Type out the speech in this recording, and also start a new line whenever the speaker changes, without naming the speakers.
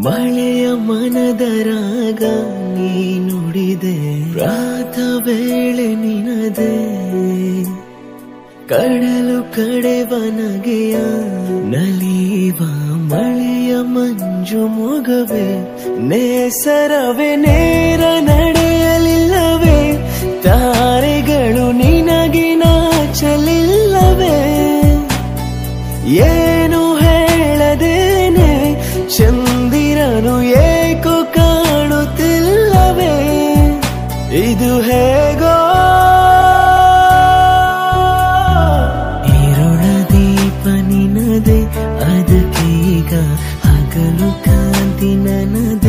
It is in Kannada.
ಮಳೆಯ ಮನದ ರಾಗ ನೀ ನುಡಿದೆ ಪ್ರಾತ ವೇಳೆ ನಿನದೆ ಕಡಲು ಕಡೆವ ನಗೆಯ ನಲಿವ ಮಳೆಯ ಮಂಜು ಮೊಗವೇ ನೇಸರವೇ ನೇರ ನಡೆಯಲಿಲ್ಲವೇ ತಾರೆಗಳು ನಿನಗೆ ನಾಚಲಿಲ್ಲವೇ ಏನು ಹೇಳದೇನೆ ಚಂದಿರನು ಏಕೋ ಕಾಣುತ್ತಿಲ್ಲವೇ ಇದು ಹೇಗೋ ಈರುಳ ದೀಪ ನಿನದೆ ಅದಕ್ಕೀಗ ಹಗಲು ಕಾಂತಿ ನನದೆ